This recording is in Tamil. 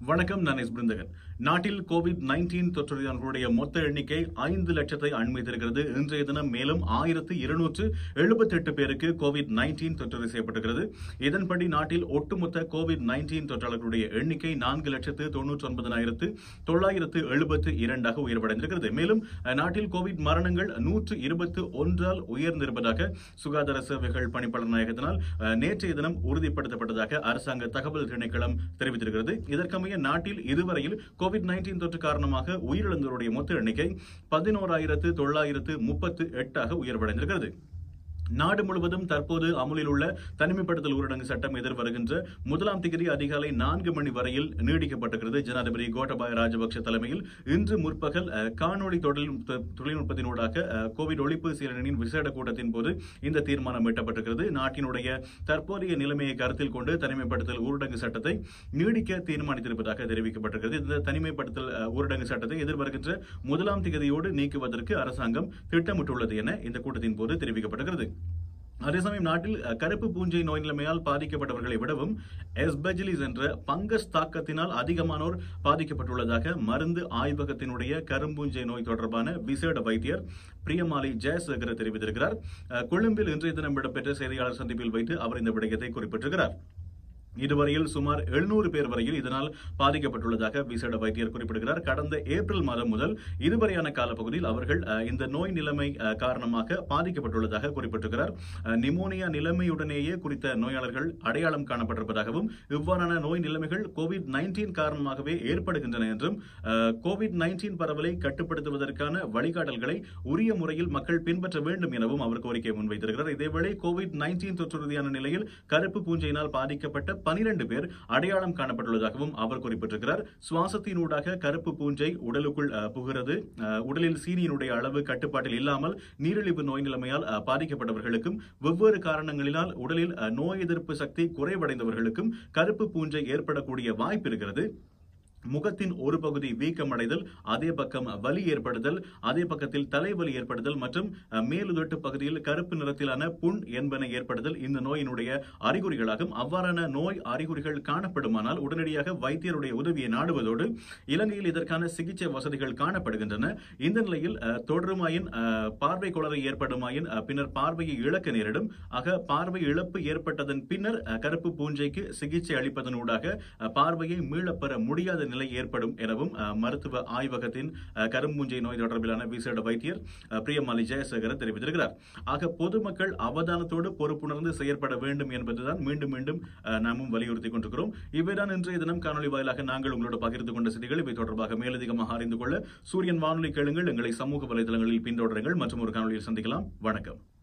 வணக்கம் நான் எஸ் பிருந்தகன் நாட்டில் கோவிட் நைன்டீன் தொற்றுடைய மொத்த எண்ணிக்கை ஐந்து லட்சத்தை அண்மித்திருக்கிறது இன்றைய தினம் மேலும் ஆயிரத்து இருநூற்று எழுபத்தி எட்டு பேருக்கு கோவிட் நைன்டீன் தொற்று செய்யப்பட்டிருக்கிறது இதன்படி நாட்டில் ஒட்டுமொத்த கோவிட் நைன்டீன் தொற்றாளர்களுடைய எண்ணிக்கை நான்கு லட்சத்து தொன்னூற்றி ஒன்பதாயிரத்து தொள்ளாயிரத்து எழுபத்து இரண்டாக உயர்வடைந்திருக்கிறது மேலும் அஹ், நாட்டில் கோவிட் மரணங்கள் நூற்று இருபத்து ஒன்றால் உயர்ந்திருப்பதாக சுகாதார சேவைகள் பணிப்பாளர் நாயகத்தினால் அஹ், நேற்றைய தினம் உறுதிப்படுத்தப்பட்டதாக அரசாங்க தகவல் திணைக்களம் தெரிவித்திருக்கிறது இதற்கமைய நாட்டில் இதுவரையில் கோவிட் நைன்டீன் தொற்று காரணமாக உயிரிழந்தோருடைய மொத்த எண்ணிக்கை பதினோராயிரத்து தொள்ளாயிரத்து முப்பத்து எட்டாக உயர்வடைந்திருக்கிறது நாடு முழுவதும் தற்போது அமலில் உள்ள தனிமைப்படுத்தல் ஊரடங்கு சட்டம் எதிர்வருகின்ற முதலாம் தேதி அதிகாலை நான்கு மணி வரையில் நீடிக்கப்பட்டிருக்கிறது ஜனாதிபதி கோட்டபாய ராஜபக்ஷ தலைமையில் இன்று முற்பகல் அஹ், காணொளி தொழில்நுட்ப தொழில்நுட்பத்தினூடாக அஹ், கோவிட் ஒழிப்பு சீரணியின் விசேட கூட்டத்தின் போது இந்த தீர்மானம் எட்டப்பட்டிருக்கிறது நாட்டினுடைய தற்போதைய நிலைமையை கருத்தில் கொண்டு தனிமைப்படுத்தல் ஊரடங்கு சட்டத்தை நீடிக்க தீர்மானித்திருப்பதாக தெரிவிக்கப்பட்டிருக்கிறது இந்த தனிமைப்படுத்தல் அஹ், ஊரடங்கு சட்டத்தை எதிர்வருகின்ற முதலாம் தேதியோடு நீக்குவதற்கு அரசாங்கம் திட்டமிட்டுள்ளது என இந்த கூட்டத்தின் போது தெரிவிக்கப்பட்டிருக்கிறது அதே சமயம் நாட்டில் அஹ், கருப்பு பூஞ்சை நோய் நிலைமையால் பாதிக்கப்பட்டவர்களை விடவும் எஸ்பெஜிலிஸ் என்ற பங்கஸ் தாக்கத்தினால் அதிகமானோர் பாதிக்கப்பட்டுள்ளதாக மருந்து ஆய்வகத்தினுடைய கரும்பூஞ்சை நோய் தொடர்பான விசேட வைத்தியர் பிரியமாலி ஜெயசேகர் தெரிவித்திருக்கிறார் அஹ், கொழும்பில் இன்றைய தினம் இடம்பெற்ற செய்தியாளர் சந்திப்பில் வைத்து அவர் இந்த விடயத்தை குறிப்பிட்டிருக்கிறார் இதுவரையில் சுமார் எழுநூறு பேர் வரையில் இதனால் பாதிக்கப்பட்டுள்ளதாக விசேட வைத்தியர் குறிப்பிடுகிறார் கடந்த ஏப்ரல் மாதம் முதல் இதுவரையான காலப்பகுதியில் அவர்கள் அஹ், இந்த நோய் நிலைமை அஹ், காரணமாக பாதிக்கப்பட்டுள்ளதாக குறிப்பிட்டிருக்கிறார் அஹ், நிமோனியா நிலைமையுடனேயே குறித்த நோயாளர்கள் அடையாளம் காணப்பட்டிருப்பதாகவும் இவ்வாறான நோய் நிலைமைகள் கோவிட் நைன்டீன் காரணமாகவே ஏற்படுகின்றன என்றும் அஹ், கோவிட் நைன்டீன் பரவலை கட்டுப்படுத்துவதற்கான வழிகாட்டல்களை உரிய முறையில் மக்கள் பின்பற்ற வேண்டும் எனவும் அவர் கோரிக்கை முன்வைத்திருக்கிறார் இதேவேளை கோவிட் நைன்டீன் தொற்றுறுதியான நிலையில் கருப்பு பூஞ்சையினால் பாதிக்கப்பட்ட பனிரெண்டு பேர் அடையாளம் காணப்பட்டுள்ளதாகவும் அவர் குறிப்பிட்டிருக்கிறார் சுவாசத்தினூடாக கருப்பு பூஞ்சை உடலுக்குள் அஹ், புகிறது அஹ், உடலில் சீனியினுடைய அளவு கட்டுப்பாட்டில் இல்லாமல் நீரிழிவு நோய் நிலைமையால் அஹ், பாதிக்கப்பட்டவர்களுக்கும் வெவ்வேறு காரணங்களினால் உடலில் அஹ், நோய் எதிர்ப்பு சக்தி குறைவடைந்தவர்களுக்கும் கருப்பு பூஞ்சை ஏற்படக்கூடிய வாய்ப்பு இருக்கிறது முகத்தின் ஒரு பகுதி வீக்கமடைதல் அதே பக்கம் வலி ஏற்படுதல் அதே பக்கத்தில் தலைவலி ஏற்படுதல் மற்றும் அஹ், மேலுதட்டு பகுதியில் கருப்பு நிறத்திலான புண் என்பன ஏற்படுதல் இந்த நோயினுடைய அறிகுறிகளாகும் அவ்வாறான நோய் அறிகுறிகள் காணப்படுமானால் உடனடியாக வைத்தியருடைய உதவியை நாடுவதோடு இலங்கையில் இதற்கான சிகிச்சை வசதிகள் காணப்படுகின்றன இந்த நிலையில் அஹ், தொடருமாயின் அஹ், பார்வை குளறல் ஏற்படுமாயின் அஹ், பின்னர் பார்வையை இழக்க நேரிடும் ஆக பார்வை இழப்பு ஏற்பட்டதன் பின்னர் அஹ், கருப்பு பூஞ்சைக்கு சிகிச்சை அளிப்பதனூடாக அஹ், பார்வையை மீளப்பெற முடியாத நிலை ஏற்படும் எனவும் அஹ், மருத்துவ ஆய்வகத்தின் அஹ், கரும்பூஞ்சை நோய் தொடர்பிலான விசேட வைத்தியர் அஹ், பிரியமாலி ஜெயசேகர் தெரிவித்திருக்கிறார் ஆக பொதுமக்கள் அவதானத்தோடு பொறுப்புணர்ந்து செயற்பட வேண்டும் என்பதுதான் மீண்டும் மீண்டும் அஹ், நாமும் வலியுறுத்திக் கொண்டிருக்கிறோம் இவைதான் இன்றைய தினம் காணொலி வாயிலாக நாங்கள் உங்களோட பகிர்ந்து கொண்ட செய்திகள் இவை தொடர்பாக மேலதிகமாக அறிந்து கொள்ள சூரியன் வானொலி கேளுங்கள் எங்களை சமூக வலைதளங்களில் பின்தொடருங்கள் மற்றும் ஒரு காணொலியில் சந்திக்கலாம் வணக்கம்